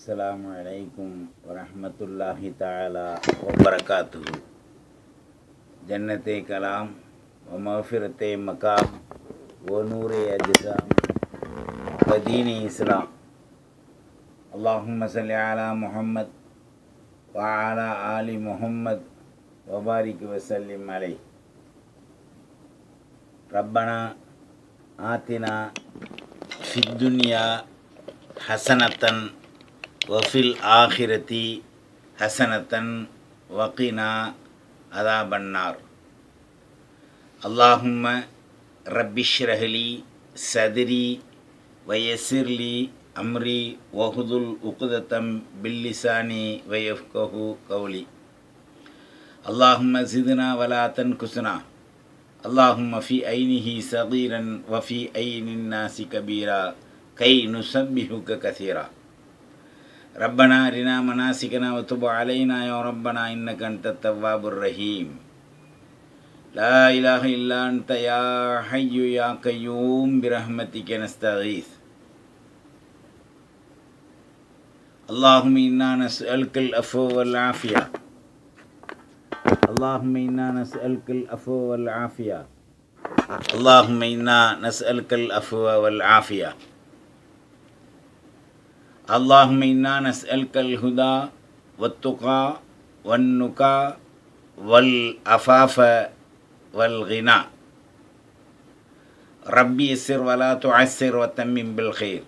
السلام عليكم ورحمة الله تعالى وبركاته جنة كلام ومغفرة مقام ونور أجسام ودين إسلام اللهم صل على محمد وعلى آل محمد وبارك وسلم عليه ربنا آتنا في الدنيا حسنة وفي الآخرة حسنة وقنا عذاب النار اللهم رب اشرح لي صدري ويسر لي أمري وخذل عقدة باللسان ويفقه قولي اللهم زدنا ولا تنكسنا اللهم في عينه صغيرا وفي عين الناس كبيرا كي نسبحك كثيرا ربنا أرنا مناسكنا وتب علينا يا ربنا إنك أنت التواب الرحيم لا إله إلا أنت يا حي يا قيوم برحمتك نستغيث اللهم إنا نسألك العفو والعافية اللهم إنا نسألك العفو والعافية اللهم إنا نسألك العفو والعافية اللهم إنا نسألك الهدى والتقى والنكى والعفاف والغنى ربي يسر ولا تعسر وتمم بالخير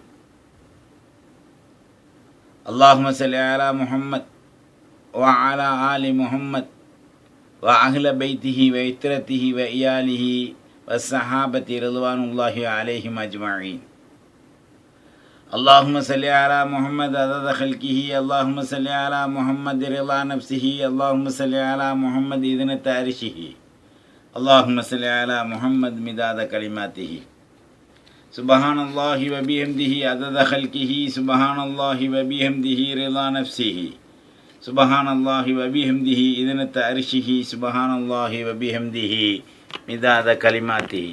اللهم صل على محمد وعلى آل محمد وأهل بيته وإترته وإياله والصحابة رضوان الله عليهم أجمعين اللهم صل على محمد عدد خلقه اللهم صل على محمد رضا نفسه اللهم صل على محمد إذن تعرشه اللهم صل على محمد مداد كلماته سبحان الله وبحمده عدد خلقه سبحان الله وبحمده رضا نفسه سبحان الله وبحمده إذن تعرشه سبحان الله وبحمده مداد كلماته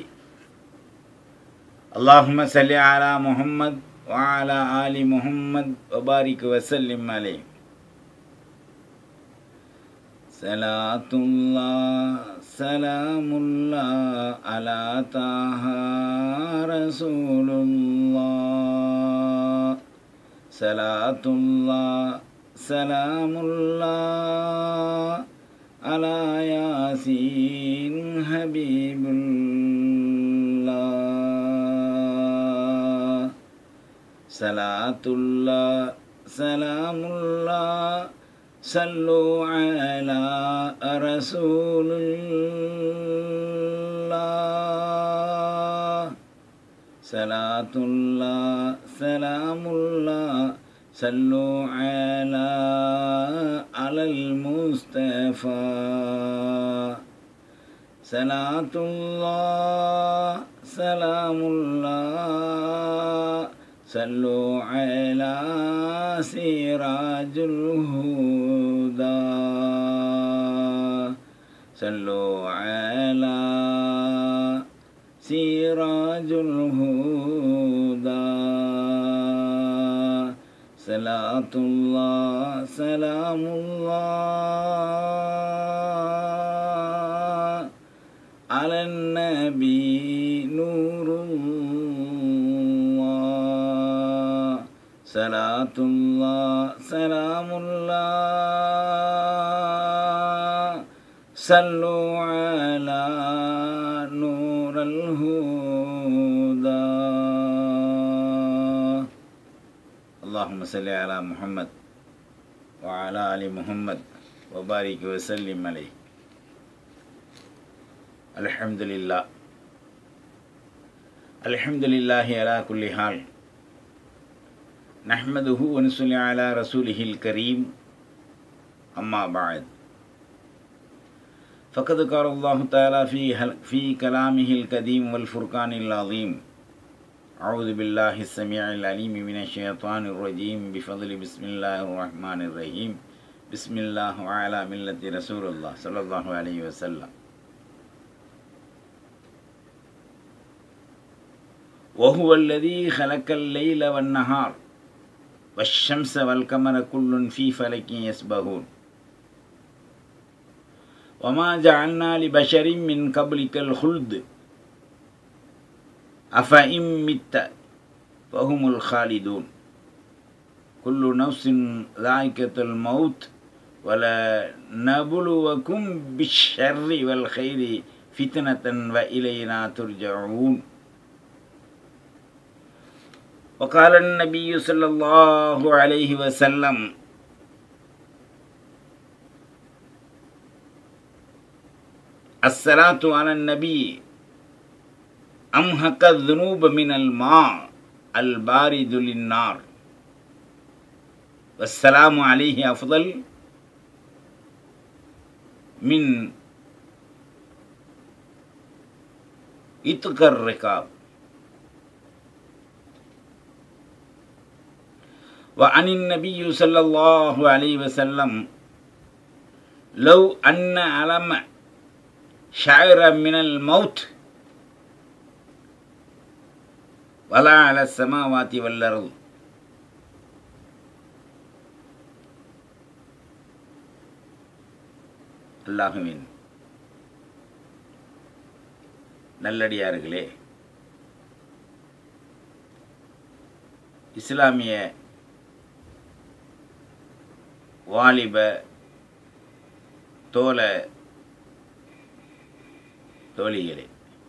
اللهم صل على محمد وعلى آل محمد وبارك وسلم عليه صلاة الله سلام الله على طه رسول الله صلاة الله سلام الله على ياسين حبيب الله صلاة الله سلام الله صلوا على رسول الله صلاة الله سلام الله صلوا على على المصطفى صلاة الله سلام الله صلوا على سراج الهدى صلوا على سراج الهدى صلاة الله سلام الله على النبي نور الله صلاة الله سلام الله صلوا على نور الهدى اللهم صل على محمد وعلى آل محمد وبارك وسلم عليه الحمد لله الحمد لله على كل حال نحمده ونصلي على رسوله الكريم أما بعد فقد قال الله تعالى في في كلامه القديم والفرقان العظيم أعوذ بالله السميع العليم من الشيطان الرجيم بفضل بسم الله الرحمن الرحيم بسم الله وعلى ملة رسول الله صلى الله عليه وسلم وهو الذي خلق الليل والنهار والشمس والقمر كل في فلك يسبحون وما جعلنا لبشر من قبلك الخلد أفإن مت فهم الخالدون كل نفس ذائقة الموت ولا نبلوكم بالشر والخير فتنة وإلينا ترجعون وقال النبي صلى الله عليه وسلم الصلاة على النبي أمحق الذنوب من الماء البارد للنار والسلام عليه أفضل من إتق الركاب وعن النبي صلى الله عليه وسلم لو أن علم شعر من الموت ولا على السماوات والأرض அல்லாஹுவின் நல்லடியார்களே இஸ்லாமிய வாலிப தோல தோழிகளே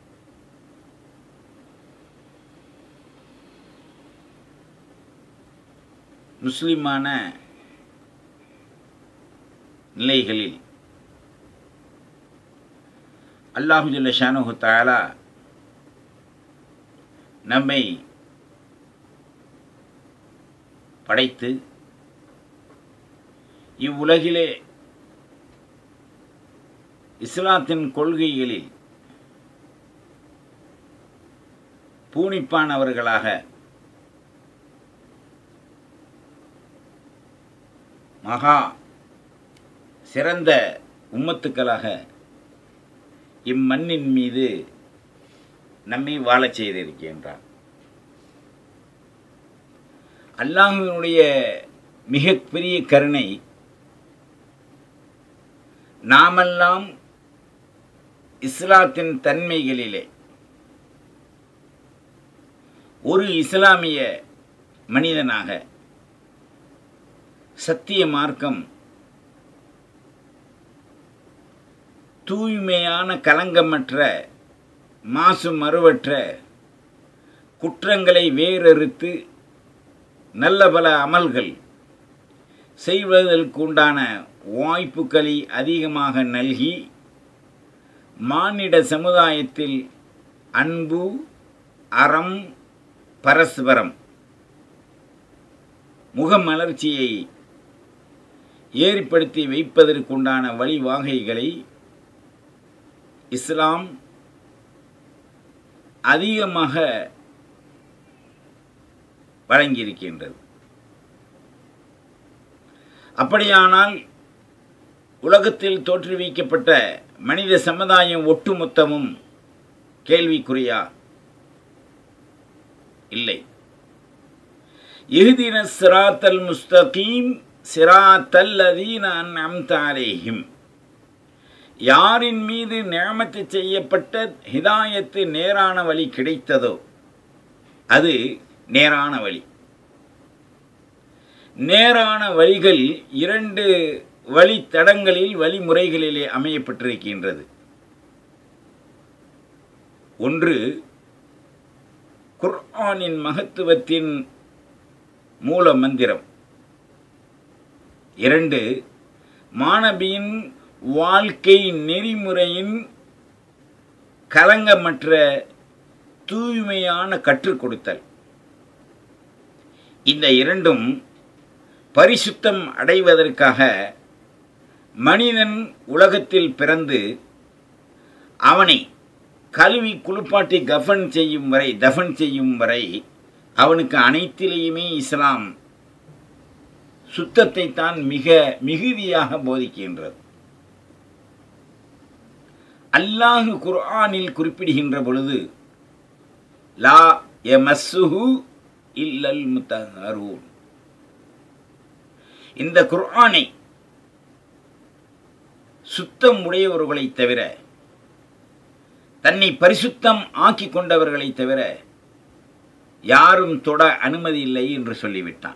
முஸ்லிமான நிலைகளில் அல்லாஹு ஜல்ல ஷானுஹு தாலா நம்மை படைத்து இவ்வுலகிலே இஸ்லாத்தின் கொள்கைகளில் பூணிப்பானவர்களாக மகா சிறந்த உம்மத்துக்களாக இம்மண்ணின் மீது நம்மை வாழச் செய்திருக்கின்றான் அல்லாஹுவினுடைய மிகப்பெரிய கருணை நாமெல்லாம் இஸ்லாத்தின் தன்மைகளிலே ஒரு இஸ்லாமிய மனிதனாக சத்திய மார்க்கம் தூய்மையான கலங்கமற்ற மாசு மறுவற்ற குற்றங்களை வேறறுத்து நல்ல பல அமல்கள் செய்வதற்குண்டான வாய்ப்புகளை அதிகமாக நல்கி மானிட சமுதாயத்தில் அன்பு அறம் பரஸ்பரம் முகமலர்ச்சியை ஏற்படுத்தி வைப்பதற்குண்டான வழிவாகைகளை இஸ்லாம் அதிகமாக வழங்கியிருக்கின்றது அப்படியானால் உலகத்தில் தோற்றுவிக்கப்பட்ட மனித சமுதாயம் ஒட்டுமொத்தமும் கேள்விக்குறியா இல்லை இஹ்தின சிராத்தல் முஸ்தகீம் சிராத்தல் அதீன அன்அம்த அலைஹிம் யாரின் மீது நியமத்து செய்யப்பட்ட ஹிதாயத்து நேரான வழி கிடைத்ததோ அது நேரான வழி நேரான வழிகள் இரண்டு வழித்தடங்களில் வழிமுறைகளிலே அமையப்பட்டிருக்கின்றது ஒன்று குர்ஆனின் மகத்துவத்தின் மூல மந்திரம் இரண்டு மாணவியின் வாழ்க்கை நெறிமுறையின் கலங்கமற்ற தூய்மையான கற்றுக் கொடுத்தல் இந்த இரண்டும் பரிசுத்தம் அடைவதற்காக மனிதன் உலகத்தில் பிறந்து அவனை கல்வி குளிப்பாட்டி கஃபன் செய்யும் வரை தஃபன் செய்யும் வரை அவனுக்கு அனைத்திலேயுமே இஸ்லாம் சுத்தத்தை தான் மிக மிகுதியாக போதிக்கின்றது அல்லாஹு குர்ஆனில் குறிப்பிடுகின்ற பொழுது லா எமஸ்ஸுஹு இல்லல் முத்தஹரூன் இந்த குர்ஆனை சுத்தம் உடையவர்களை தவிர தன்னை பரிசுத்தம் ஆக்கி கொண்டவர்களை தவிர யாரும் தொட அனுமதி இல்லை என்று சொல்லிவிட்டான்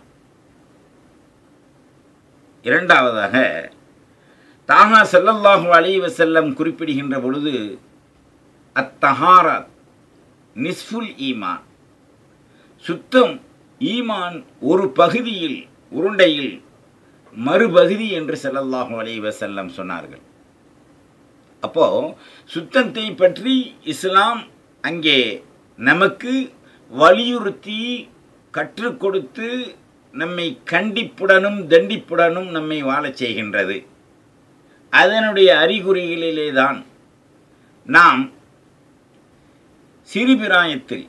இரண்டாவதாக தாகா ஸல்லல்லாஹு அலைஹி வஸல்லம் குறிப்பிடுகின்ற பொழுது அத்தஹாரத் நிஸ்ஃபுல் ஈமான் சுத்தம் ஈமான் ஒரு பகுதியில் உருண்டையில் மறுபகுதி என்று ஸல்லல்லாஹு அலைஹி வஸல்லம் சொன்னார்கள் அப்போ சுத்தத்தை பற்றி இஸ்லாம் அங்கே நமக்கு வலியுறுத்தி கற்றுக் கொடுத்து நம்மை கண்டிப்புடனும் தண்டிப்புடனும் நம்மை வாழச் செய்கின்றது அதனுடைய அறிகுறிகளிலே தான் நாம் சிறுபிராயத்தில்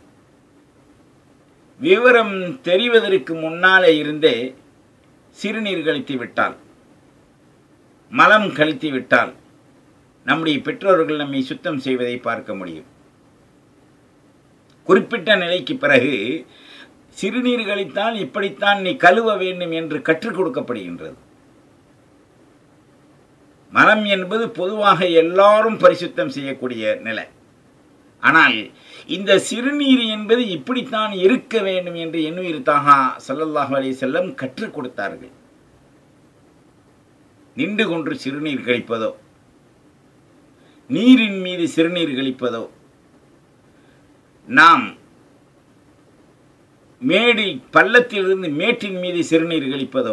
விவரம் தெரிவதற்கு முன்னாலே இருந்தே சிறுநீர் கழித்து விட்டால் மலம் கழித்து விட்டால் நம்முடைய பெற்றோர்கள் நம்மை சுத்தம் செய்வதை பார்க்க முடியும் குறிப்பிட்ட நிலைக்கு பிறகு சிறுநீர் கழித்தால் இப்படித்தான் நீ கழுவ வேண்டும் என்று கற்றுக் கொடுக்கப்படுகின்றது மலம் என்பது பொதுவாக எல்லாரும் பரிசுத்தம் செய்யக்கூடிய நிலை ஆனால் இந்த சிறுநீர் என்பது இப்படித்தான் இருக்க வேண்டும் என்று எண்ணுயிர் தாகா ஸல்லல்லாஹு அலைஹி செல்லம் கற்றுக் கொடுத்தார்கள் நின்று கொன்று சிறுநீர் கழிப்பதோ நீரின் மீது சிறுநீர் கழிப்பதோ நாம் மேடி பள்ளத்திலிருந்து மேட்டின் மீது சிறுநீர் கழிப்பதோ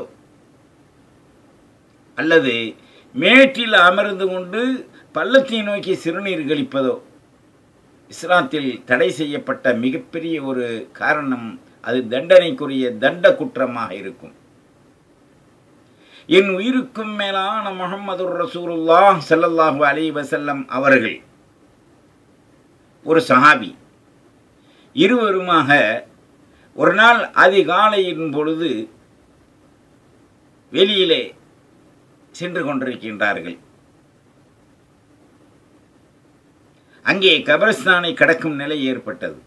அல்லது மேட்டில் அமர்ந்து கொண்டு பள்ளத்தை நோக்கி சிறுநீர் கழிப்பதோ இஸ்லாத்தில் தடை செய்யப்பட்ட மிகப்பெரிய ஒரு காரணம் அது தண்டனைக்குரிய தண்ட குற்றமாக இருக்கும் என் உயிருக்கும் மேலான முகமது ரசூலுல்லா ஸல்லல்லாஹு அலைஹி வஸல்லம் அவர்கள் ஒரு சஹாபி இருவருமாக ஒரு நாள் அதிகாலையின் பொழுது வெளியிலே சென்று கொண்டிருக்கின்றார்கள் அங்கே கபரஸ்தானை கடக்கும் நிலை ஏற்பட்டது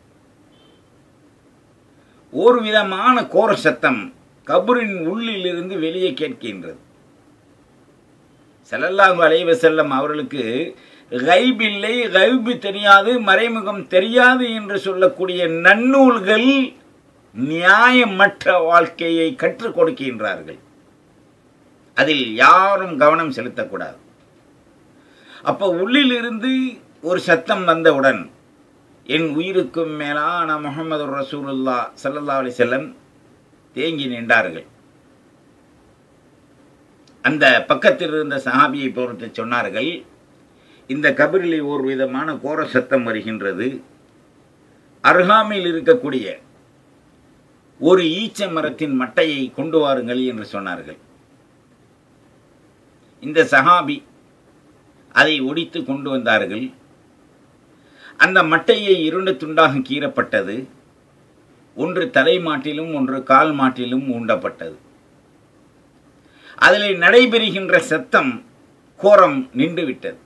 ஒரு விதமான கோர சத்தம் கபரின் உள்ளிலிருந்து வெளியே கேட்கின்றது ஸல்லல்லாஹு அலைஹி வஸல்லம் அவர்களுக்கு கைப் இல்லை கைபு தெரியாது மறைமுகம் தெரியாது என்று சொல்லக்கூடிய நன்னூல்கள் நியாயமற்ற வாழ்க்கையை கற்றுக் கொடுக்கின்றார்கள் அதில் யாரும் கவனம் செலுத்தக்கூடாது அப்போ உள்ளிலிருந்து ஒரு சத்தம் வந்தவுடன் என் உயிருக்கும் மேலான முகமது ரசூலுல்லா ஸல்லல்லாஹு அலைஹி வஸல்லம் தேங்கி நின்றார்கள் அந்த பக்கத்தில் இருந்த சஹாபியை பொறுத்து சொன்னார்கள் இந்த கபரிலே ஒரு விதமான கோர சத்தம் வருகின்றது அருகாமையில் இருக்கக்கூடிய ஒரு ஈச்ச மரத்தின் மட்டையை கொண்டு வாருங்கள் என்று சொன்னார்கள் இந்த சஹாபி அதை ஒடித்து கொண்டு வந்தார்கள் அந்த மட்டையை இரண்டு துண்டாக கீறப்பட்டது ஒன்று தலை மாட்டிலும் ஒன்று கால் மாட்டிலும் ஊண்டப்பட்டது அதில் நடைபெறுகின்ற சத்தம் கோரம் நின்றுவிட்டது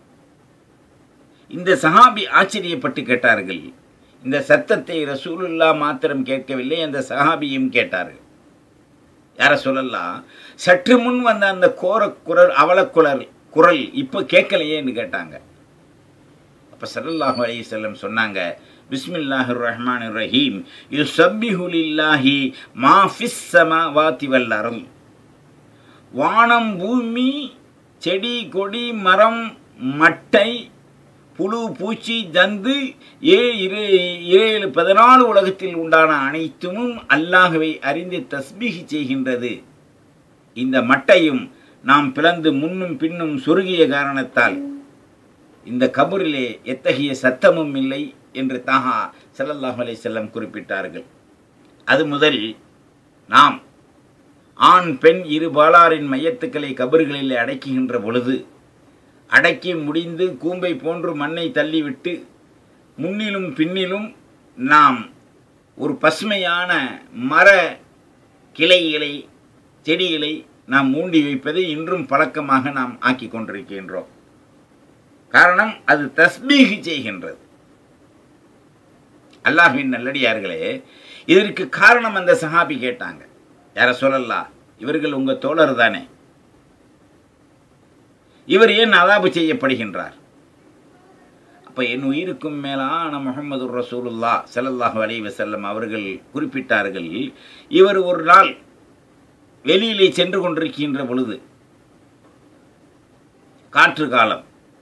இந்த சஹாபி ஆச்சரியப்பட்டு கேட்டார்கள் இந்த சத்தத்தை ரசூலுல்லா மாத்திரம் கேட்கவில்லை அந்த சஹாபியும் கேட்டார்கள் யார சொல்லலாம் சற்று முன் வந்த அந்த கோர குரல் அவலக்குரல் குரல் இப்போ கேட்கலையேன்னு கேட்டாங்க அப்போ சல்லல்லாஹு அலைஹி வஸல்லம் சொன்னாங்க பிஸ்மில்லாஹிர் ரஹ்மானிர் ரஹீம் யுஸப்பிஹு லில்லாஹி மா ஃபிஸ் ஸமாவாதி வல் அர்ல் வானம் பூமி செடி கொடி மரம் மட்டை புழு பூச்சி ஜந்து ஏ இரு ஏழு பதினாலு உலகத்தில் உண்டான அனைத்தும் அல்லாஹவை அறிந்து தஸ்பீகி செய்கின்றது இந்த மட்டையும் நாம் பிளந்து முன்னும் பின்னும் சொருகிய காரணத்தால் இந்த கபரிலே எத்தகைய சத்தமும் இல்லை என்று தாகா ஸல்லல்லாஹு அலைஹி செல்லம் குறிப்பிட்டார்கள் அது முதல் நாம் ஆண் பெண் இரு பாலாரின் மையத்துக்களை கபறுகளில் அடக்குகின்ற பொழுது அடக்கி முடிந்து கூம்பை போன்று மண்ணை தள்ளிவிட்டு முன்னிலும் பின்னிலும் நாம் ஒரு பசுமையான மர கிளைகளை செடிகளை நாம் மூண்டி வைப்பதை இன்றும் பழக்கமாக நாம் ஆக்கி கொண்டிருக்கின்றோம் காரணம் அது தஸ்பீகி செய்கின்றது அல்லாஹின் நல்லடியார்களே இதற்கு காரணம் அந்த சஹாபி கேட்டாங்க யார சொல்லலாம் இவர்கள் உங்கள் தோழர் தானே இவர் ஏன் அதாபு செய்யப்படுகின்றார் அப்போ என் உயிருக்கும் மேலான முகமது ரசூலுல்லா ஸல்லல்லாஹு அலைஹி வஸல்லம் அவர்கள் குறிப்பிட்டார்கள் இவர் ஒரு நாள் வெளியிலே சென்று கொண்டிருக்கின்ற பொழுது காற்று காலம்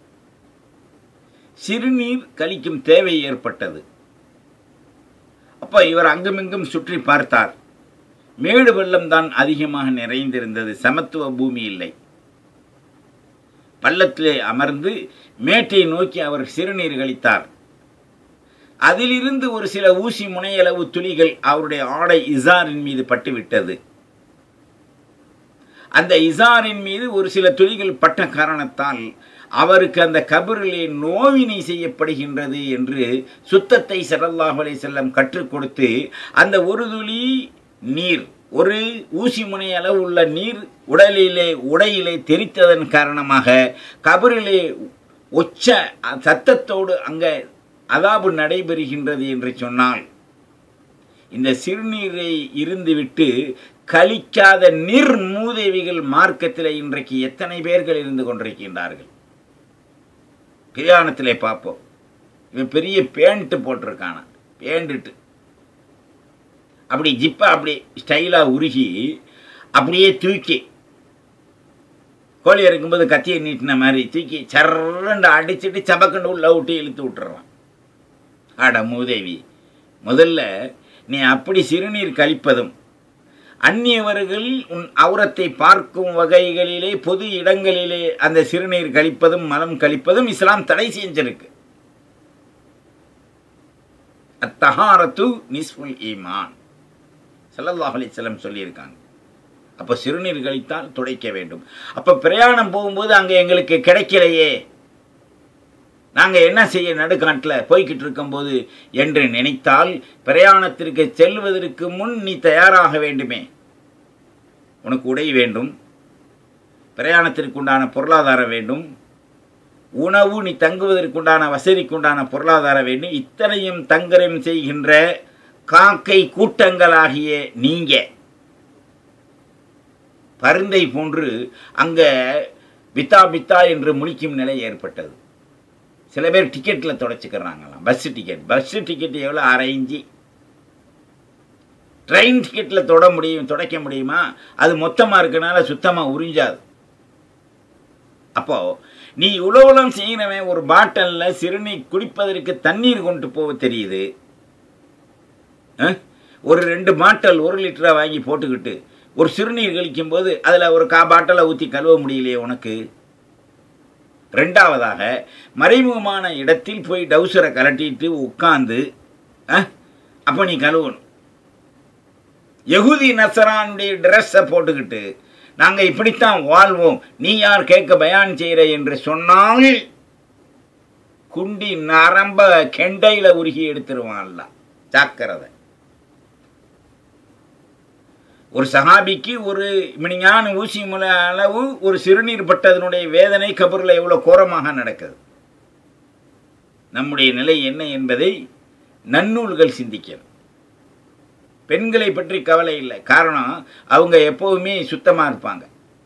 சிறுநீர் கழிக்கும் தேவை ஏற்பட்டது அப்போ இவர் அங்குமிங்கும் சுற்றி பார்த்தார் மேடு வெள்ளம் தான் அதிகமாக நிறைந்திருந்தது சமத்துவ பூமி இல்லை பள்ளத்திலே அமர்ந்து மேட்டை நோக்கி அவர் சிறுநீர் கழித்தார் அதிலிருந்து ஒரு சில ஊசி முனையளவு துளிகள் அவருடைய ஆடை இசாரின் மீது பட்டுவிட்டது அந்த இசாரின் மீது ஒரு சில துளிகள் பட்ட காரணத்தால் அவருக்கு அந்த கபரிலே நோவினை செய்யப்படுகின்றது என்று சுத்தத்தை ஸல்லல்லாஹு அலைஹி செல்லம் கற்றுக் கொடுத்து அந்த ஒரு துளி நீர் ஒரு ஊசி முனை அளவு உள்ள நீர் உடலிலே உடையிலே தெரித்ததன் காரணமாக கபரிலே ஒச்ச சத்தத்தோடு அங்கே அதாபு நடைபெறுகின்றது என்று சொன்னால் இந்த சிறுநீரை இருந்துவிட்டு கழிக்காத நீர் மூதேவிகள் மார்க்கத்தில் இன்றைக்கு எத்தனை பேர்கள் இருந்து கொண்டிருக்கின்றார்கள் பிரயாணத்திலே பார்ப்போம் இவன் பெரிய பேண்ட்டு போட்டிருக்கான பேண்டுட்டு அப்படி ஜிப்பா அப்படி ஸ்டைலாக உருகி அப்படியே தூக்கி கோழி இறக்கும்போது கத்தியை நீட்டின மாதிரி தூக்கி சர்றண்டு அடிச்சுட்டு சபக்கண்டு உள்ள விட்டு இழுத்து விட்டுறான் அட மூதேவி முதல்ல நீ அப்படி சிறுநீர் கழிப்பதும் அந்நியவர்கள் உன் அவுரத்தை பார்க்கும் வகைகளிலே பொது இடங்களிலே அந்த சிறுநீர் கழிப்பதும் மலம் கழிப்பதும் இஸ்லாம் தடை செஞ்சிருக்கு அத்தஹாரத்து நிஸ்ஃபுல் ஈமான் ஸல்லல்லாஹு அலைஹி வஸல்லம் சொல்லியிருக்காங்க அப்போ சிறுநீர் கழித்தால் துடைக்க வேண்டும் அப்போ பிரயாணம் போகும்போது அங்கே எங்களுக்கு கிடைக்கலையே நாங்கள் என்ன செய்ய நடுக்காட்டில் போய்கிட்டு இருக்கும்போது என்று நினைத்தால் பிரயாணத்திற்கு செல்வதற்கு முன் நீ தயாராக வேண்டுமே உனக்கு உடை வேண்டும் பிரயாணத்திற்குண்டான பொருளாதாரம் வேண்டும் உணவு நீ தங்குவதற்குண்டான வசதிக்குண்டான பொருளாதாரம் வேண்டும் இத்தனையும் தங்கரம் செய்கின்ற காக்கை கூட்டங்களாகிய நீங்க பருந்தை போன்று அங்கே பித்தா பித்தா என்று முழிக்கும் நிலை ஏற்பட்டது சில பேர் டிக்கெட்டில் தொடச்சிக்கிறாங்களாம் பஸ்ஸு டிக்கெட் பஸ்ஸு டிக்கெட் எவ்வளோ அரை இஞ்சி ட்ரெயின் டிக்கெட்டில் தொட முடியும் துடைக்க முடியுமா அது மொத்தமாக இருக்கனால சுத்தமாக உறிஞ்சாது அப்போது நீ உழவுலம் செய்கிறவன் ஒரு பாட்டிலில் சிறுநீர் குடிப்பதற்கு தண்ணீர் கொண்டு போக தெரியுது ஒரு ரெண்டு பாட்டில் ஒரு லிட்டராக வாங்கி போட்டுக்கிட்டு ஒரு சிறுநீர் கழிக்கும் போது அதில் ஒரு கா பாட்டிலை ஊற்றி கழுவ முடியலையே உனக்கு ரெண்டாவதாக மறைமுகமான இடத்தில் போய் டவுசரை கலட்டிட்டு உட்காந்து அப்போ நீ கழுவணும் யகுதி நசரானுடைய ட்ரெஸ்ஸை போட்டுக்கிட்டு நாங்கள் இப்படித்தான் வாழ்வோம் நீ யார் கேட்க பயான் செய்கிற என்று சொன்னால் குண்டி நரம்ப கெண்டையில் உருகி எடுத்துருவான்ல ஜாக்கிரதை ஒரு சஹாபிக்கு ஒரு மினிஞான ஊசி முல அளவு ஒரு சிறுநீர் பட்டதனுடைய வேதனை கபரில் எவ்வளோ கோரமாக நடக்குது நம்முடைய நிலை என்ன என்பதை நன்னூல்கள் சிந்திக்கணும் பெண்களை பற்றி கவலை இல்லை காரணம் அவங்க எப்போவுமே சுத்தமாக இருப்பாங்க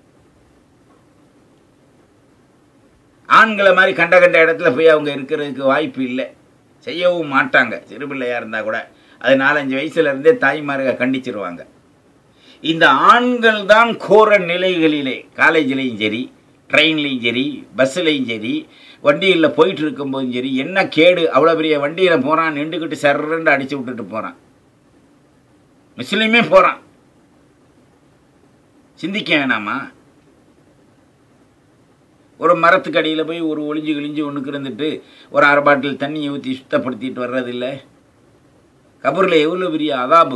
ஆண்களை மாதிரி கண்ட கண்ட இடத்துல போய் அவங்க இருக்கிறதுக்கு வாய்ப்பு இல்லை செய்யவும் மாட்டாங்க சிறு பிள்ளையாக இருந்தால் கூட அது நாலஞ்சு வயசுலேருந்தே தாய்மார்கள் கண்டிச்சிருவாங்க இந்த ஆண்கள் தான் கோர நிலைகளிலே காலேஜ்லேயும் சரி ட்ரெயின்லேயும் சரி பஸ்ஸுலேயும் சரி வண்டியில் போயிட்டு இருக்கும்போதும் சரி என்ன கேடு அவ்வளோ பெரிய வண்டியில் போகிறான் நின்றுக்கிட்டு சர்றண்டு அடித்து விட்டுட்டு போகிறான் முஸ்லீமே போகிறான் சிந்திக்க வேணாமா ஒரு மரத்துக்கு அடியில் போய் ஒரு ஒளிஞ்சு கிழிஞ்சு ஒன்றுக்கு இருந்துட்டு ஒரு அரை பாட்டில் தண்ணியை ஊற்றி சுத்தப்படுத்திட்டு வர்றதில்லை கபூரில் எவ்வளோ பெரிய அதாபு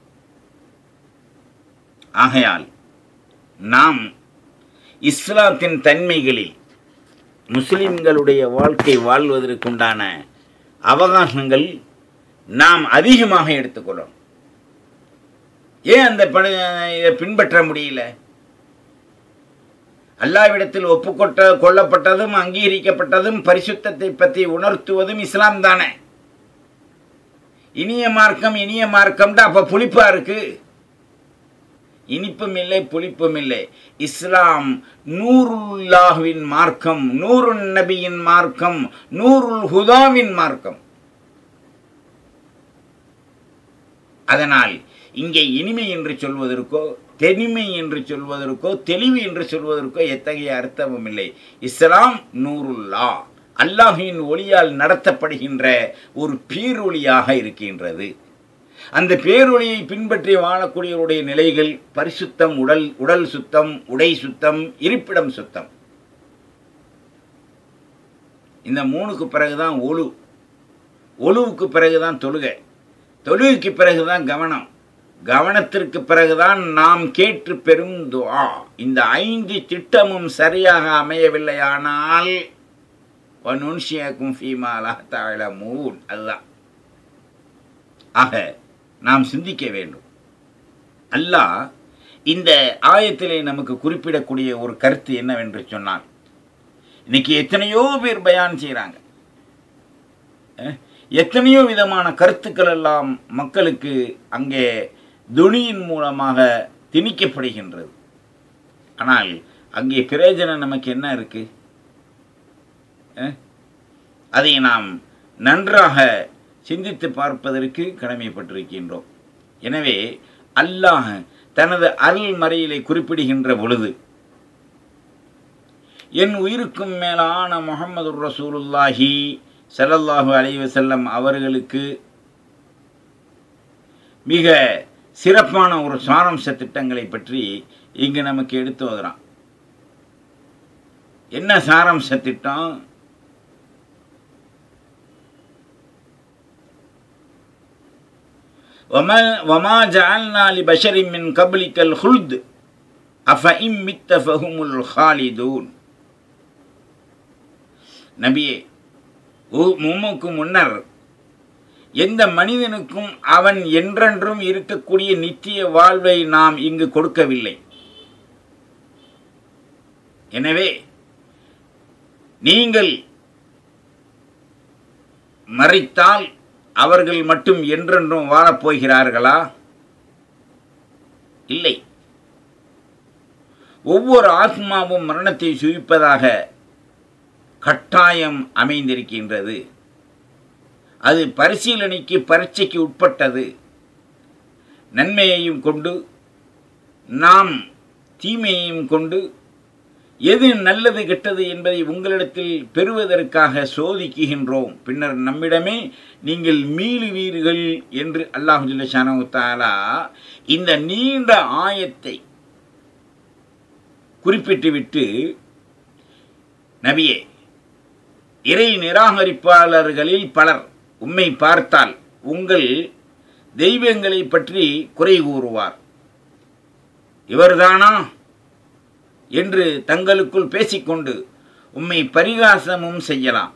ஆகையால் நாம் இஸ்லாத்தின் தன்மைகளில் முஸ்லிம்களுடைய வாழ்க்கை வாழ்வதற்குண்டான அவகாசங்கள் நாம் அதிகமாக எடுத்துக்கொள்ளணும் ஏன் அந்த பண இதை பின்பற்ற முடியல அல்லாவிடத்தில் ஒப்புக்கொட்ட கொல்லப்பட்டதும் அங்கீகரிக்கப்பட்டதும் பரிசுத்தத்தை பற்றி உணர்த்துவதும் இஸ்லாம் தானே இனிய மார்க்கம் இனிய மார்க்கம்ட்டு அப்போ புளிப்பா இருக்கு இனிப்பும் இல்லை புளிப்பும் இல்லை இஸ்லாம் நூருல்லாஹ்வின் மார்க்கம் நூருன் நபியின் மார்க்கம் நூருல் ஹுதாவின் மார்க்கம் அதனால் இங்கே இனிமை என்று சொல்வதற்கோ தெனிமை என்று சொல்வதற்கோ தெளிவு என்று சொல்வதற்கோ எத்தகைய அர்த்தமும் இல்லை இஸ்லாம் நூருல்லா அல்லாஹின் ஒளியால் நடத்தப்படுகின்ற ஒரு பேரொளியாக இருக்கின்றது அந்த பேரொளியை பின்பற்றி வாழக்கூடியவருடைய நிலைகள் பரிசுத்தம் உடல் உடல் சுத்தம் உடை சுத்தம் இருப்பிடம் சுத்தம் இந்த மூணுக்கு பிறகுதான் ஒழு ஒழுவுக்கு பிறகுதான் தொழுகை தொழுகைக்கு பிறகுதான் கவனம் கவனத்திற்கு பிறகுதான் நாம் கேட்டு பெறும் துஆ இந்த ஐந்து திட்டமும் சரியாக அமையவில்லையானால் வனுன்ஷியக்கும் ஃபீமாலா தாழமூன் அதுதான் ஆக நாம் சிந்திக்க வேண்டும் அல்லாஹ் இந்த ஆயத்திலே நமக்கு குறிப்பிடக்கூடிய ஒரு கருத்து என்னவென்று சொன்னால் இன்னைக்கு எத்தனையோ பேர் பயான் செய்கிறாங்க எத்தனையோ விதமான கருத்துக்கள் எல்லாம் மக்களுக்கு அங்கே துணியின் மூலமாக திணிக்கப்படுகின்றது ஆனால் அங்கே பிரயோஜனம் நமக்கு என்ன இருக்கு அதை நாம் நன்றாக சிந்தித்து பார்ப்பதற்கு கடமைப்பட்டிருக்கின்றோம் எனவே அல்லாஹ் தனது அருள் மறையிலே குறிப்பிடுகின்ற பொழுது என் உயிருக்கும் மேலான முகமது ரசூலுல்லாஹி சல்லல்லாஹு அலைவ செல்லம் அவர்களுக்கு மிக சிறப்பான ஒரு சாராம்ச திட்டங்களை பற்றி இங்கு நமக்கு எடுத்து வருகிறான் என்ன சாராம்ச திட்டம் وما جعلنا لبشر من قبلك الخلد أفإن مت فهم الخالدون நபியே மும்முக்கு முன்னர் எந்த மனிதனுக்கும் அவன் என்றென்றும் இருக்கக்கூடிய நித்திய வாழ்வை நாம் இங்கு கொடுக்கவில்லை எனவே நீங்கள் மறைத்தால் அவர்கள் மட்டும் என்றென்றும் வாழப்போகிறார்களா இல்லை ஒவ்வொரு ஆத்மாவும் மரணத்தை சுவிப்பதாக கட்டாயம் அமைந்திருக்கின்றது அது பரிசீலனைக்கு பரீட்சைக்கு உட்பட்டது நன்மையையும் கொண்டு நாம் தீமையையும் கொண்டு எது நல்லது கெட்டது என்பதை உங்களிடத்தில் பெறுவதற்காக சோதிக்குகின்றோம் பின்னர் நம்மிடமே நீங்கள் மீளுவீர்கள் என்று அல்லாஹு ஜில்லஷானவுத்தாலா இந்த நீண்ட ஆயத்தை குறிப்பிட்டுவிட்டு நபியே இறை நிராகரிப்பாளர்களில் பலர் உம்மை பார்த்தால் உங்கள் தெய்வங்களை பற்றி குறை கூறுவார் இவர்தானா என்று தங்களுக்குள் பேசிக்கொண்டு உம்மை பரிகாசமும் செய்யலாம்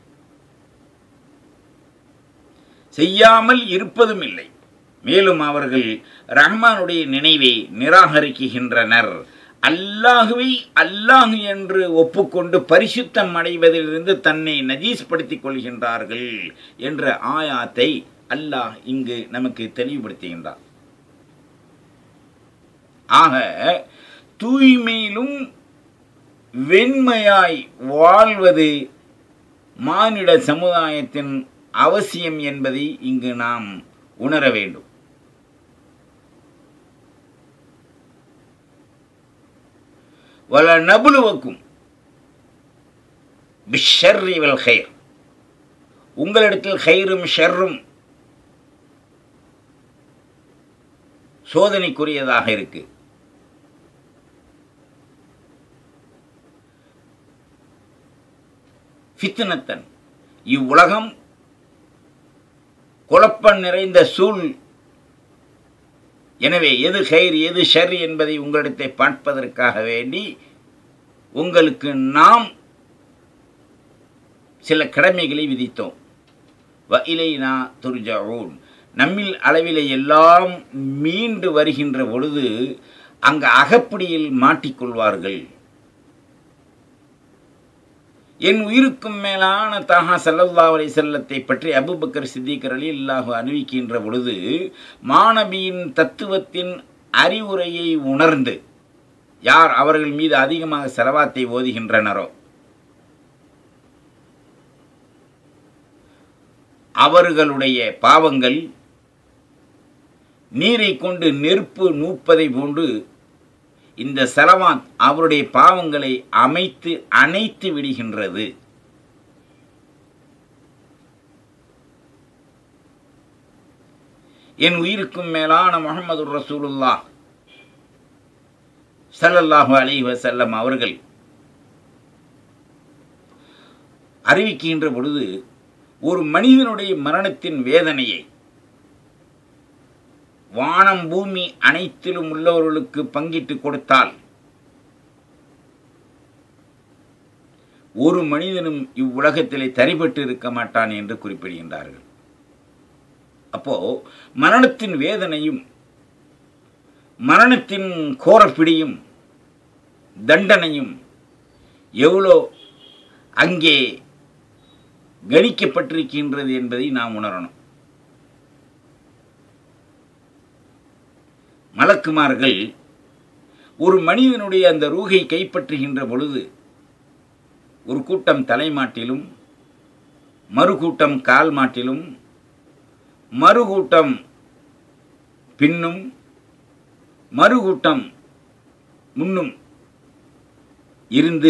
செய்யாமல் இருப்பதும் இல்லை மேலும் அவர்கள் ரஹ்மானுடைய நினைவை நிராகரிக்குகின்றனர் அல்லாஹுவை அல்லாஹு என்று ஒப்புக்கொண்டு பரிசுத்தம் அடைவதிலிருந்து தன்னை நஜீஸ்படுத்திக் கொள்கின்றார்கள் என்ற ஆயாத்தை அல்லாஹ் இங்கு நமக்கு தெளிவுபடுத்துகின்றார் ஆக தூய்மையிலும் வெண்மையாய் வாழ்வது மானிட சமுதாயத்தின் அவசியம் என்பதை இங்கு நாம் உணர வேண்டும் வல நபுலுவக்கும் பிஷர்ரி வல் ஹைர் உங்களிடத்தில் ஹைரும் ஷர்ரும் சோதனைக்குரியதாக இருக்கு ஃபித்னத்தன் இவ்வுலகம் குழப்பம் நிறைந்த சூழ் எனவே எது ஹைர் எது ஷர் என்பதை உங்களிடத்தை பார்ப்பதற்காக வேண்டி உங்களுக்கு நாம் சில கடமைகளை விதித்தோம் வ இலைனா துர்ஜாவூன் நம்மில் அளவிலே எல்லாம் மீண்டு வருகின்ற பொழுது அங்கு அகப்பிடியில் மாட்டிக்கொள்வார்கள் என் உயிருக்கும் மேலான தாகா சல்லல்லா அலை செல்லத்தை பற்றி அபுபக்கர் சித்திகர் அலி இல்லாஹு அறிவிக்கின்ற பொழுது மாணவியின் தத்துவத்தின் அறிவுரையை உணர்ந்து யார் அவர்கள் மீது அதிகமாக செலவாத்தை ஓதுகின்றனரோ அவர்களுடைய பாவங்கள் நீரை கொண்டு நெருப்பு நூப்பதை போன்று இந்த செலவாத் அவருடைய பாவங்களை அமைத்து அணைத்து விடுகின்றது என் உயிருக்கும் மேலான முகமது ரசூலுல்லா ஸல்லல்லாஹு அலைஹி வஸல்லம் அவர்கள் அறிவிக்கின்ற பொழுது ஒரு மனிதனுடைய மரணத்தின் வேதனையை வானம் பூமி அனைத்திலும் உள்ளவர்களுக்கு பங்கிட்டு கொடுத்தால் ஒரு மனிதனும் இவ்வுலகத்திலே தரிபட்டு இருக்க மாட்டான் என்று குறிப்பிடுகின்றார்கள் அப்போ மரணத்தின் வேதனையும் மரணத்தின் கோரப்பிடியும் தண்டனையும் எவ்வளோ அங்கே கணிக்கப்பட்டிருக்கின்றது என்பதை நாம் உணரணும் மலக்குமார்கள் ஒரு மனிதனுடைய அந்த ரூகை கைப்பற்றுகின்ற பொழுது ஒரு கூட்டம் தலைமாட்டிலும் மறுகூட்டம் கால் மாட்டிலும் மறுகூட்டம் பின்னும் மறுகூட்டம் முன்னும் இருந்து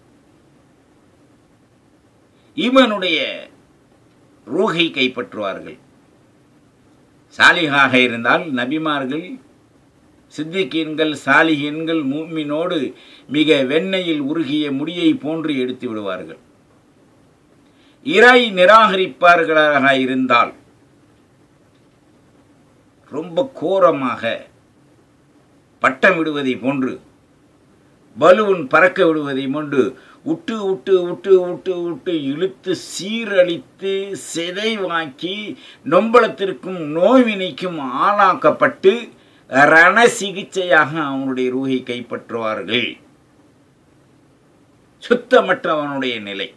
இவனுடைய ரூகை கைப்பற்றுவார்கள் சாலிகாக இருந்தால் நபிமார்கள் சித்திகீன்கள் சாலிகீன்கள் மூமினோடு மிக வெண்ணையில் உருகிய முடியை போன்று எடுத்து விடுவார்கள் இறை நிராகரிப்பார்களாக இருந்தால் ரொம்ப கோரமாக பட்டம் விடுவதை போன்று பலூன் பறக்க விடுவதை போன்று உட்டு உட்டு உட்டு உட்டு உட்டு இழுத்து சீரழித்து சிதைவாக்கி நொம்பலத்திற்கும் நோய்வினைக்கும் ஆளாக்கப்பட்டு ரண சிகிச்சையாக அவனுடைய ரூகை கைப்பற்றுவார்கள் சுத்தமற்றவனுடைய நிலை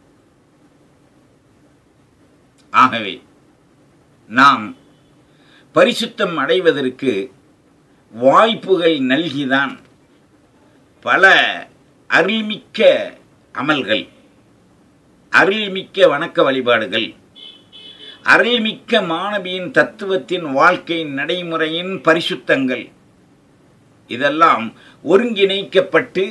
ஆகவே நாம் பரிசுத்தம் அடைவதற்கு வாய்ப்புகள் நல்கிதான் பல அருள்மிக்க அமல்கள் அருள்மிக்க வணக்க வழிபாடுகள் அருள்மிக்க மாணவியின் தத்துவத்தின் வாழ்க்கை நடைமுறையின் பரிசுத்தங்கள் இதெல்லாம் ஒருங்கிணைக்கப்பட்டு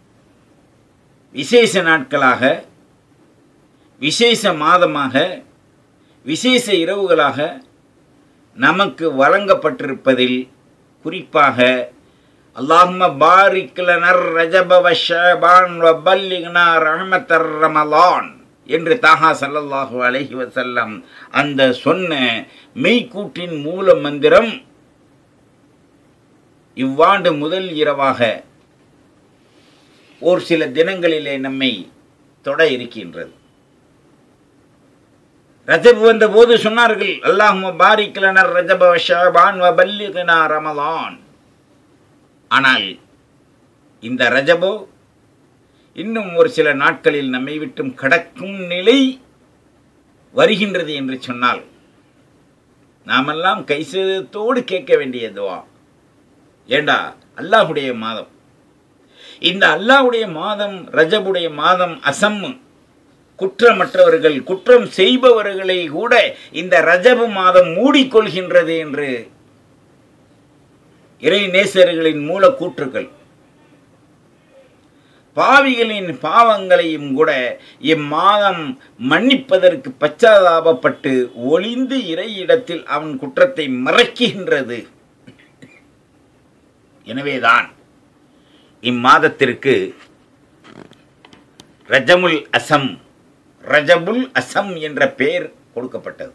விசேஷ நாட்களாக விசேஷ மாதமாக விசேஷ இரவுகளாக நமக்கு வழங்கப்பட்டிருப்பதில் குறிப்பாக அல்லாஹும்ம பாரிக் லனர் ரஜப வ ஷஅபான் வ பல்லிக்னா ரஹ்மத்தர் ரமலான் என்று தாஹா ஸல்லல்லாஹு அலைஹி வஸல்லம் அந்த சொன்ன மெய்க்கூட்டின் மூல மந்திரம் இவ்வாண்டு முதல் இரவாக ஒரு சில தினங்களிலே நம்மை தொட இருக்கின்றது ரஜப் வந்த போது சொன்னார்கள் அல்லாஹும்ம பாரிக் லனர் ரஜப வ ஷஅபான் வ பல்லிக்னா ரமலான் ஆனால் இந்த ரஜபோ இன்னும் ஒரு சில நாட்களில் நம்மை விட்டும் கடக்கும் நிலை வருகின்றது என்று சொன்னால் நாமெல்லாம் கைசேதத்தோடு கேட்க வேண்டியதுவா ஏண்டா அல்லாஹுடைய மாதம் இந்த அல்லாஹுடைய மாதம் ரஜபுடைய மாதம் அசம்மு குற்றமற்றவர்கள் குற்றம் செய்பவர்களை கூட இந்த ரஜபு மாதம் மூடிக்கொள்கின்றது என்று இறை நேசர்களின் மூல கூற்றுக்கள் பாவிகளின் பாவங்களையும் கூட இம்மாதம் மன்னிப்பதற்கு பச்சாதாபப்பட்டு ஒளிந்து இறையிடத்தில் அவன் குற்றத்தை மறைக்கின்றது எனவேதான் இம்மாதத்திற்கு ரஜமுல் அசம் ரஜபுல் அசம் என்ற பெயர் கொடுக்கப்பட்டது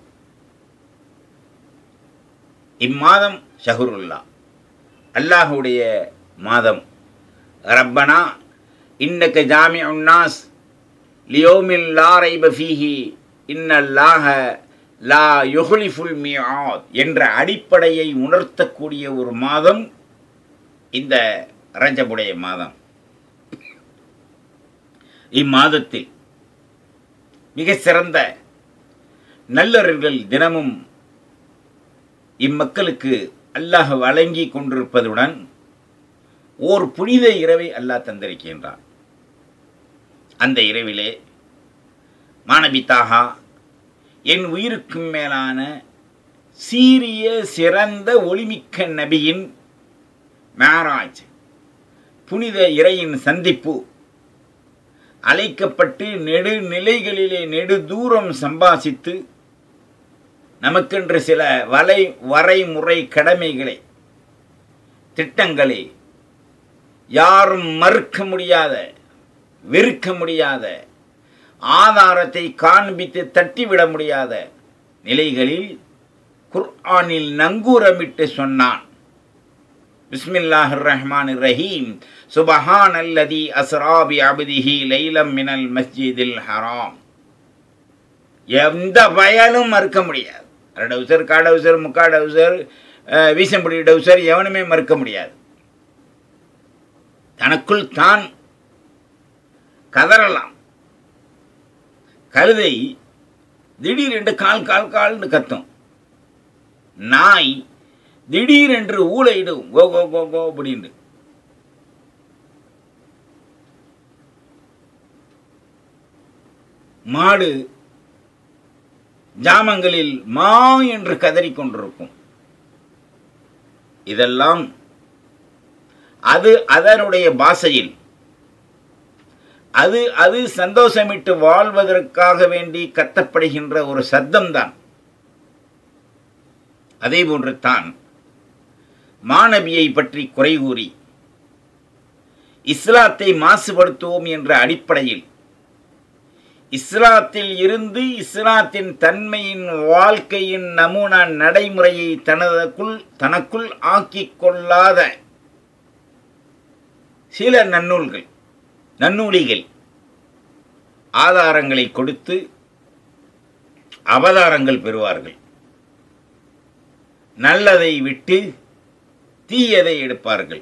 இம்மாதம் ஷஹருல்லா அல்லாஹுடைய மாதம் ரப்பனா இன்னக்க ஜாமி உன்னாஸ் லியோமில் லா ரைப ஃபீஹி இன்னல்லாஹ லா யுஹ்லிஃபுல் மியாத் என்ற அடிப்படையை உணர்த்தக்கூடிய ஒரு மாதம் இந்த ரஜபுடைய மாதம் இம்மாதத்தில் மிக சிறந்த நல்லவர்கள் தினமும் இம்மக்களுக்கு அல்லாஹ் வழங்கி கொண்டிருப்பதுடன் ஓர் புனித இரவை அல்லாஹ் தந்திருக்கின்றான் அந்த இரவிலே மாணவி தாகா என் உயிருக்கும் மேலான சீரிய சிறந்த ஒளிமிக்க நபியின் மேராஜ் புனித இறையின் சந்திப்பு அழைக்கப்பட்டு நெடு நிலைகளிலே நெடு தூரம் சம்பாசித்து நமக்கென்று சில வலை வரைமுறை கடமைகளை திட்டங்களை யாரும் மறுக்க முடியாத வெறுக்க முடியாத ஆதாரத்தை காண்பித்து தட்டிவிட முடியாத நிலைகளில் குர்ஆனில் நங்கூரமிட்டு சொன்னான் பிஸ்மில்லாஹிர் ரஹ்மான் ரஹீம் சுபஹான் அல்லதி அஸ்ராபி அபதிஹி லைலம் மினல் மஸ்ஜிதில் ஹராம் எந்த பயலும் மறுக்க முடியாது அரை டவுசர் கா டவுசர் முக்கா டவுசர் வீசம்புடி டவுசர் எவனுமே மறுக்க முடியாது தனக்குள் தான் கதறலாம் கழுதை திடீரென்று கால் கால் கால்னு கத்தும் நாய் திடீரென்று ஊழையிடும் கோ கோ கோ கோ அப்படின்னு மாடு ஜாமங்களில் மா என்று கதறிக்கொண்டிருக்கும் இதெல்லாம் அது அதனுடைய பாஷையில் அது அது சந்தோஷமிட்டு வாழ்வதற்காக வேண்டி கத்தப்படுகின்ற ஒரு சத்தம்தான் அதே போன்று தான் மாணவியை பற்றி குறை கூறி இஸ்லாத்தை மாசுபடுத்துவோம் என்ற அடிப்படையில் இஸ்லாத்தில் இருந்து இஸ்லாத்தின் தன்மையின் வாழ்க்கையின் நமூனா நடைமுறையை தனதுக்குள் தனக்குள் ஆக்கிக் கொள்ளாத சில நன்னூல்கள் நன்னூலிகள் ஆதாரங்களை கொடுத்து அவதாரங்கள் பெறுவார்கள் நல்லதை விட்டு தீயதை எடுப்பார்கள்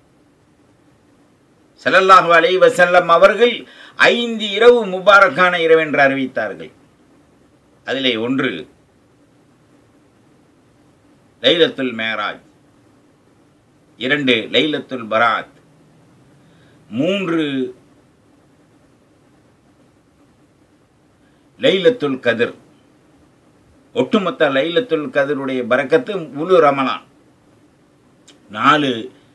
ஸல்லல்லாஹு அலைஹி வஸல்லம் அவர்கள் ஐந்து இரவு முபாரக்கான இரவு என்று அறிவித்தார்கள் அதிலே ஒன்று லைலத்துல் மேராஜ் இரண்டு லைலத்துல் பராத் மூன்று லைலத்துல் கதிர் ஒட்டுமொத்த லைலத்துல் கதிருடைய பரக்கத்து முழு ரமலான் நாலு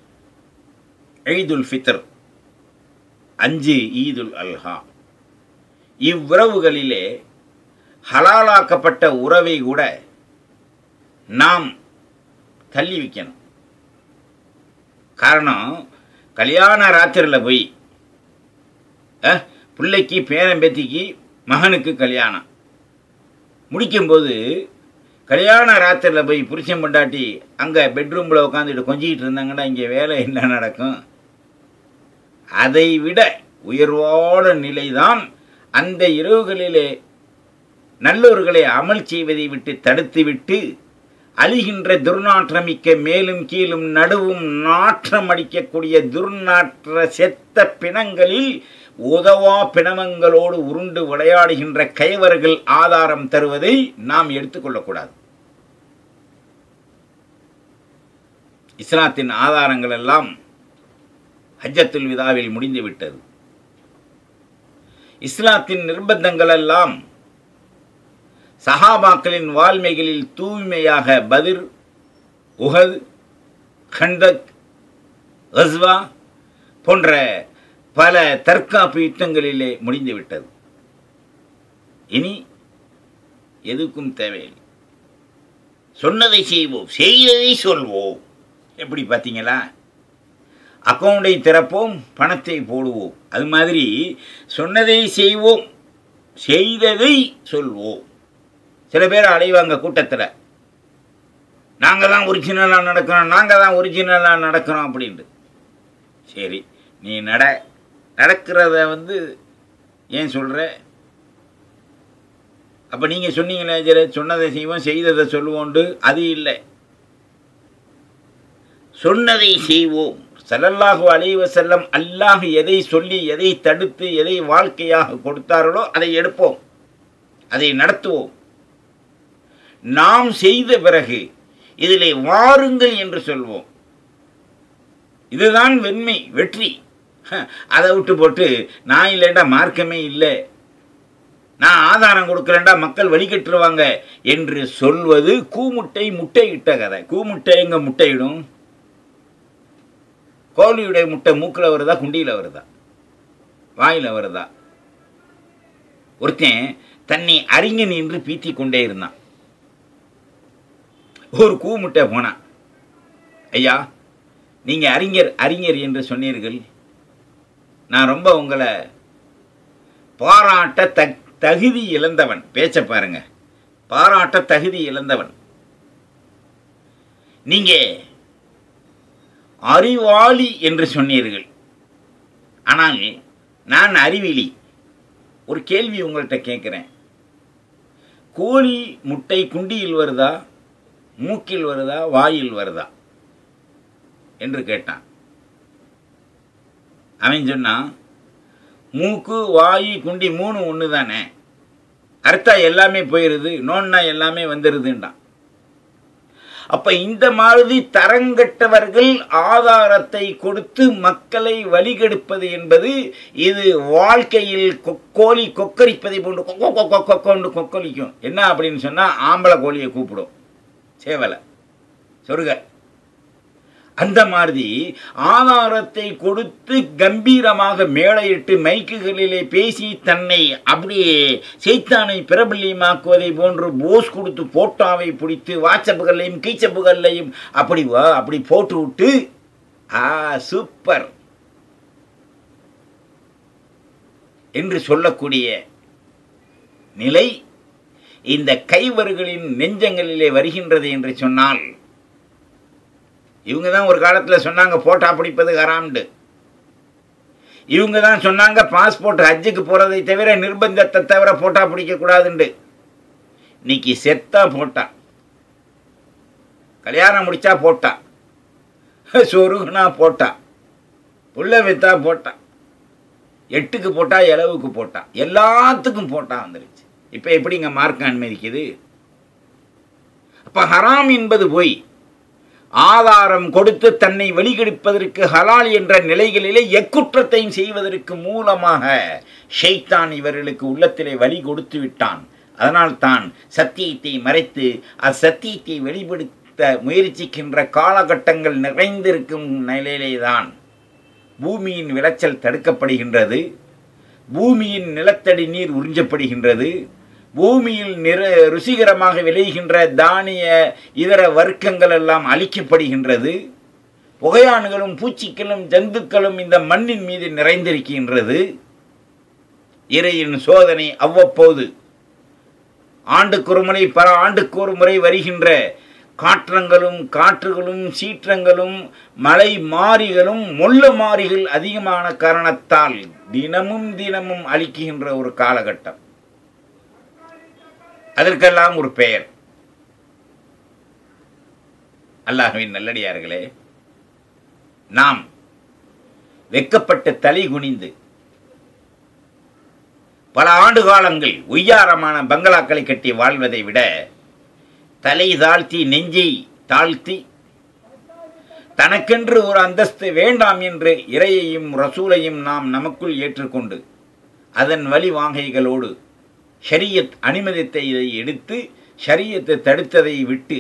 ஈதுல் ஃபித்ர் அஞ்சு ஈதுல் அல்ஹா இவ்வுறவுகளிலே ஹலாலாக்கப்பட்ட உறவை கூட நாம் தள்ளி வைக்கணும் காரணம் கல்யாண ராத்திரியில் போய் அஹ், பிள்ளைக்கு பேரன் பேத்திக்கு மகனுக்கு கல்யாணம் முடிக்கும்போது கல்யாண ராத்திரியில் போய் புருஷன் பொண்டாட்டி அங்கே பெட்ரூமில் உட்காந்துட்டு கொஞ்சிக்கிட்டு இருந்தாங்கன்னா இங்கே வேலை என்ன நடக்கும் அதை விட உயர்வான நிலைதான் அந்த இரவுகளிலே நல்லோர்களை அமல் செய்வதை விட்டு தடுத்துவிட்டு அழிகின்ற துர்நாற்றமிக்க மேலும் கீழும் நடுவும் நாற்றம் அடிக்கக்கூடிய துர்நாற்ற செத்த பிணங்களில் உதவா பிணமங்களோடு உருண்டு விளையாடுகின்ற கைவர்கள் ஆதாரம் தருவதை நாம் எடுத்துக்கொள்ளக்கூடாது இஸ்லாத்தின் ஆதாரங்கள் எல்லாம் ஹஜ்ஜத்துல் விதாவில் முடிந்துவிட்டது இஸ்லாத்தின் நிர்பந்தங்கள் எல்லாம் சஹாபாக்களின் வாழ்மைகளில் தூய்மையாக பதிர் உஹத் கண்டக் கஸ்வா போன்ற பல தற்காப்பு யுத்தங்களிலே முடிந்துவிட்டது இனி எதுக்கும் தேவையில்லை சொன்னதை செய்வோம் செய்ததை சொல்வோம் எப்படி பார்த்தீங்களா அக்கௌண்டை திறப்போம் பணத்தை போடுவோம் அது மாதிரி சொன்னதை செய்வோம் செய்ததை சொல்வோம் சில பேர் அலைவாங்க கூட்டத்தில் நாங்கள் தான் ஒரிஜினலாக நடக்கிறோம் நாங்கள் தான் ஒரிஜினலாக நடக்கிறோம் அப்படின்ட்டு சரி நீ நட நடக்கிறத வந்து ஏன் சொல்கிற அப்போ நீங்கள் சொன்னீங்களே சரி சொன்னதை செய்வோம் செய்ததை சொல்லுவோண்டு அது இல்லை சொன்னதை செய்வோம் ஸல்லல்லாஹு அலைஹி வஸல்லம் அல்லாஹ் எதை சொல்லி எதை தடுத்து எதை வாழ்க்கையாக கொடுத்தார்களோ அதை எடுப்போம் அதை நடத்துவோம் நாம் செய்த பிறகு இதிலே வாருங்கள் என்று சொல்வோம் இதுதான் வெண்மை வெற்றி அதை விட்டு போட்டு நான் இல்லைண்டா மார்க்கமே இல்லை நான் ஆதாரம் கொடுக்கலண்டா மக்கள் வழிகட்டுருவாங்க என்று சொல்வது கூமுட்டை முட்டையிட்ட கதை கூமுட்டை எங்க முட்டையிடும் கோழியுடைய முட்டை மூக்கில் வருதா குண்டியில் வருதா வாயில் வருதா ஒருத்தன் தன்னை அறிஞன் என்று பீத்தி கொண்டே இருந்தான் ஒரு கூமுட்டை போனான் ஐயா நீங்கள் அறிஞர் அறிஞர் என்று சொன்னீர்கள் நான் ரொம்ப உங்களை பாராட்ட தக் தகுதி இழந்தவன் பேச்ச பாருங்க பாராட்ட தகுதி இழந்தவன் நீங்க அறிவாளி என்று சொன்னீர்கள் ஆனால் நான் அறிவிலி ஒரு கேள்வி உங்கள்கிட்ட கேட்குறேன் கோழி முட்டை குண்டியில் வருதா மூக்கில் வருதா வாயில் வருதா என்று கேட்டான் அவன் சொன்னான் மூக்கு வாயு குண்டி மூணு ஒன்று தானே அர்த்தம் எல்லாமே போயிடுது நோன்னா எல்லாமே வந்துடுதுன்றான் அப்ப இந்த மாதிரி தரங்கட்டவர்கள் ஆதாரத்தை கொடுத்து மக்களை வழிகெடுப்பது என்பது இது வாழ்க்கையில் கோழி கொக்கரிப்பதை போன்று கொக்கோ கொக்கோ கொக்கோண்டு கொக்கொலிக்கும் என்ன அப்படின்னு சொன்னா ஆம்பளை கோழியை கூப்பிடும் சேவலை சொருக அந்த மாதிரி ஆதாரத்தை கொடுத்து கம்பீரமாக மேடையிட்டு மைக்குகளிலே பேசி தன்னை அப்படியே செய்தானை பிரபல்யமாக்குவதை போன்று போஸ் கொடுத்து போட்டாவை பிடித்து வாட்ஸ்அப்புகள்லையும் கீச்சப்புகள்லையும் அப்படி வா அப்படி போட்டு விட்டு ஆ சூப்பர் என்று சொல்லக்கூடிய நிலை இந்த கைவர்களின் நெஞ்சங்களிலே வருகின்றது என்று சொன்னால் இவங்க தான் ஒரு காலத்தில் சொன்னாங்க போட்டா பிடிப்பது ஹராம்டு இவங்க தான் சொன்னாங்க பாஸ்போர்ட் ஹஜ்ஜுக்கு போகிறதை தவிர நிர்பந்தத்தை தவிர போட்டா பிடிக்கக்கூடாதுண்டு இன்னைக்கு செத்தா போட்டா கல்யாணம் முடிச்சா போட்டா சொருகுனா போட்டா புள்ள வித்தா போட்டா எட்டுக்கு போட்டா இளவுக்கு போட்டா எல்லாத்துக்கும் போட்டா வந்துருச்சு இப்போ எப்படிங்க மார்க் அனுமதிக்குது அப்போ ஹராம் என்பது போய் ஆதாரம் கொடுத்து தன்னை வெளிகெடுப்பதற்கு ஹலால் என்ற நிலைகளிலே எக்குற்றத்தையும் செய்வதற்கு மூலமாக ஷெய்தான் இவர்களுக்கு உள்ளத்திலே வழி கொடுத்து விட்டான் அதனால் தான் சத்தியத்தை மறைத்து அச்சத்தியத்தை வெளிப்படுத்த முயற்சிக்கின்ற காலகட்டங்கள் நிறைந்திருக்கும் நிலையிலே தான் பூமியின் விளைச்சல் தடுக்கப்படுகின்றது பூமியின் நிலத்தடி நீர் உறிஞ்சப்படுகின்றது பூமியில் நிற ருசிகரமாக விளைகின்ற தானிய இதர வர்க்கங்கள் எல்லாம் அழிக்கப்படுகின்றது புகையான்களும் பூச்சிக்களும் ஜந்துக்களும் இந்த மண்ணின் மீது நிறைந்திருக்கின்றது இறையின் சோதனை அவ்வப்போது ஆண்டுக்கு ஒரு முறை பல ஆண்டுக்கு ஒரு முறை வருகின்ற காற்றங்களும் காற்றுகளும் சீற்றங்களும் மலை மாறிகளும் முள்ள மாறிகள் அதிகமான காரணத்தால் தினமும் தினமும் அழிக்குகின்ற ஒரு காலகட்டம் அதற்கெல்லாம் ஒரு பெயர் அல்லாஹுவின் நல்லடியார்களே நாம் வெக்கப்பட்டு தலை குனிந்து பல ஆண்டு காலங்கள் உய்யாரமான பங்களாக்களை கட்டி வாழ்வதை விட தலை தாழ்த்தி நெஞ்சை தாழ்த்தி தனக்கென்று ஒரு அந்தஸ்து வேண்டாம் என்று இறையையும் ரசூலையும் நாம் நமக்குள் ஏற்றுக்கொண்டு அதன் வழி வாங்கைகளோடு ஷரியத் அனுமதித்த இதை எடுத்து ஷரியத்தை தடுத்ததை விட்டு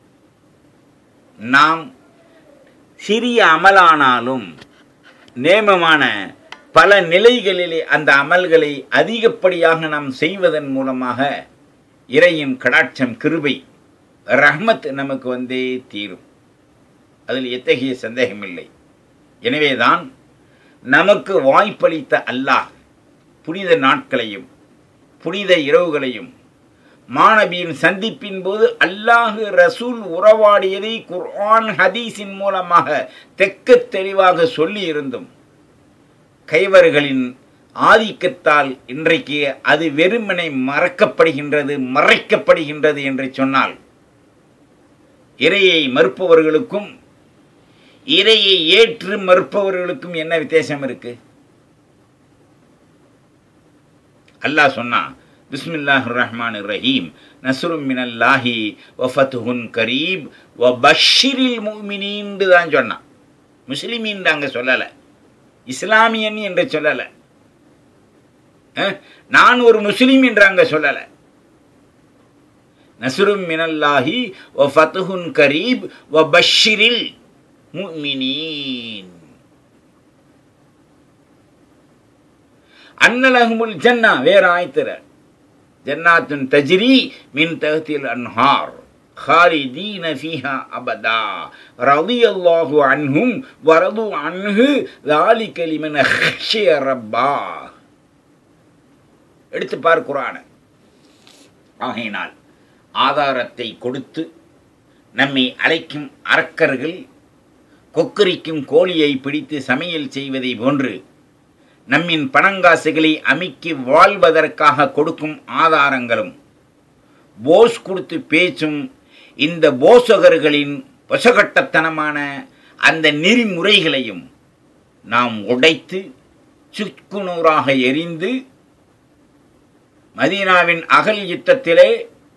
நாம் சிறிய அமலானாலும் நேமமான பல நிலைகளிலே அந்த அமல்களை அதிகப்படியாக நாம் செய்வதன் மூலமாக இறையின் கடாட்சம் கிருபை ரஹ்மத் நமக்கு வந்தே தீரும் அதில் எத்தகைய சந்தேகமில்லை எனவேதான் நமக்கு வாய்ப்பளித்த அல்லாஹ் புனித நாட்களையும் புனித இரவுகளையும் மாணவியின் சந்திப்பின் போது அல்லாஹு ரசூல் உறவாடியதை குர்ஆன் ஹதீஸின் மூலமாக தெக்க தெளிவாக சொல்லி இருந்தும் கைவர்களின் ஆதிக்கத்தால் இன்றைக்கு அது வெறுமனை மறக்கப்படுகின்றது மறைக்கப்படுகின்றது என்று சொன்னால் இறையை மறுப்பவர்களுக்கும் இறையை ஏற்று மறுப்பவர்களுக்கும் என்ன வித்தியாசம் இருக்கு அல்லாஹ் சொன்னான் பிஸ்மில்லாஹ் ரஹ்மான் ரஹீம் நஸ்ரும் மினல்லாஹி வஃபத்துஹுன் கரீப் வ பஷிரில் முமினின்னு தான் சொன்னான் முஸ்லிமீன் அங்கே சொல்லலை இஸ்லாமியன் என்று சொல்லலை அஹ், நான் ஒரு முஸ்லீம் என்று அங்கே சொல்லலை நசுரும் மினல்லாஹி வ ஃபத்துஹுன் கரீப் வ பஷிரில் முஃமினீன் அன்னலஹுமுல் ஜன்னா வேற ஆயத்திர ஜன்னாத்துன் தஜ்ரி மின் தஹ்தில் அன்ஹார் خالدين فيها أبدا رضي الله عنهم ورضوا عنه ذلك لمن خشي ربا எடுத்து பார் குரானை ஆகையினால் ஆதாரத்தை கொடுத்து நம்மை அழைக்கும் அரக்கர்கள் கொக்கரிக்கும் கோழியை பிடித்து சமையல் செய்வதை போன்று நம்மின் பணங்காசுகளை அமுக்கி வாழ்வதற்காக கொடுக்கும் ஆதாரங்களும் போஸ் கொடுத்து பேச்சும் இந்த போசகர்களின் பொசகட்டத்தனமான அந்த நெறிமுறைகளையும் நாம் உடைத்து சுக்குநூறாக எரிந்து மதீனாவின் அகல் யுத்தத்திலே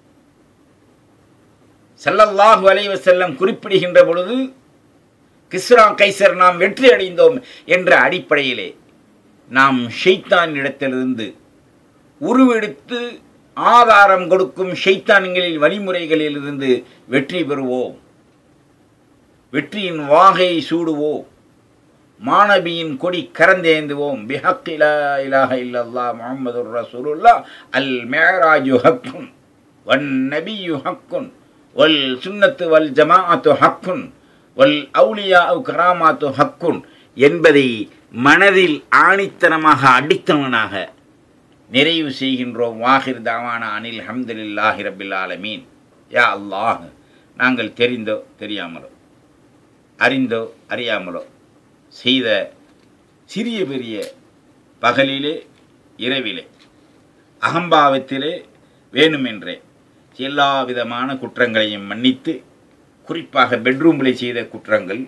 ஸல்லல்லாஹு அலைஹி வஸல்லம் குறிப்பிடுகின்ற பொழுது கிஸ்ரா கைசர் நாம் வெற்றி அடைந்தோம் என்ற அடிப்படையிலே நாம் ஷெய்தான் இடத்திலிருந்து உருவெடுத்து ஆதாரம் கொடுக்கும் ஷைத்தான்களின் வழிமுறைகளிலிருந்து வெற்றி பெறுவோம் வெற்றியின் வாகை சூடுவோம் மாணவியின் கொடி கரந்தேந்துவோம் பிஹக்கிலா இலாஹ இல்லல்லா முஹம்மது ரசூலுல்லா அல் மேராஜு ஹக்குன் வன் நபியு ஹக்குன் வல் சுன்னத்து வல் ஜமாஅத்து ஹக்குன் வல் அவுலியா கராமாத்து ஹக்குன் என்பதை மனதில் ஆணித்தனமாக அடித்தவனாக நிறைவு செய்கின்றோம் வாஹிர் தாவான அனில் ஹம்துலில்லாஹி ரபில் ஆலமீன் யா அல்லாஹ் நாங்கள் தெரிந்தோ தெரியாமலோ அறிந்தோ அறியாமலோ செய்த சிறிய பெரிய பகலிலே இரவிலே அகம்பாவத்திலே வேணுமென்றே எல்லா விதமான குற்றங்களையும் மன்னித்து குறிப்பாக பெட்ரூமில் செய்த குற்றங்கள்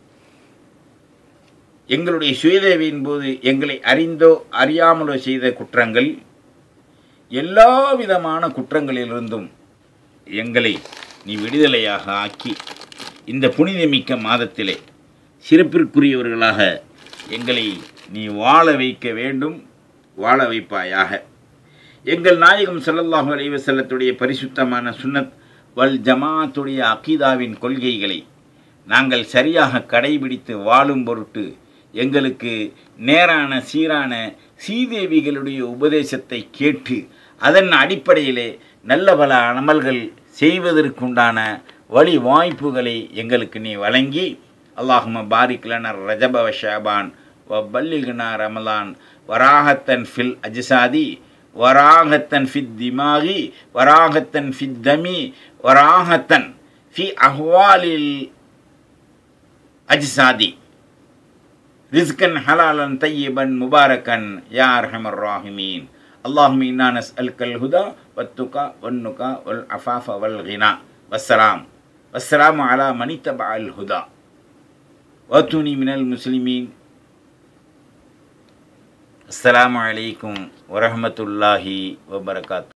எங்களுடைய சுயதேவியின் போது எங்களை அறிந்தோ அறியாமலோ செய்த குற்றங்கள் எல்லா விதமான குற்றங்களிலிருந்தும் எங்களை நீ விடுதலையாக ஆக்கி இந்த புனிதமிக்க மாதத்திலே சிறப்பிற்குரியவர்களாக எங்களை நீ வாழ வைக்க வேண்டும் வாழ வைப்பாயாக எங்கள் நாயகம் ஸல்லல்லாஹு அலைஹி வஸல்லத்துடைய பரிசுத்தமான சுன்னத் வல் ஜமாத்துடைய அகீதாவின் கொள்கைகளை நாங்கள் சரியாக கடைபிடித்து வாழும் பொருட்டு எங்களுக்கு நேரான சீரான சீதேவிகளுடைய உபதேசத்தை கேட்டு அதன் அடிப்படையிலே நல்ல பல அமல்கள் செய்வதற்குண்டான வழி வாய்ப்புகளை எங்களுக்கு நீ வழங்கி அல்லாஹும பாரிக் லன ரஜப வ ஷாபான் வ பல்லிகுனா ரமலான் வராகத்தன் ஃபில் அஜ்சாதி வராகத்தன் ஃபித் திமாகி வராகத்தன் ஃபித் தமி வராகத்தன் ஃபி அஹ்வாலில் அஜ்சாதி ரிஸ்கன் ஹலாலன் தையிபன் முபாரக்கன் யா அர்ஹமர் ராஹிமீன் اللهم إنا نسألك الهدى والتقى والنقى والعفاف والغنى والسلام والسلام على من اتبع الهدى واتوني من المسلمين السلام عليكم ورحمة الله وبركاته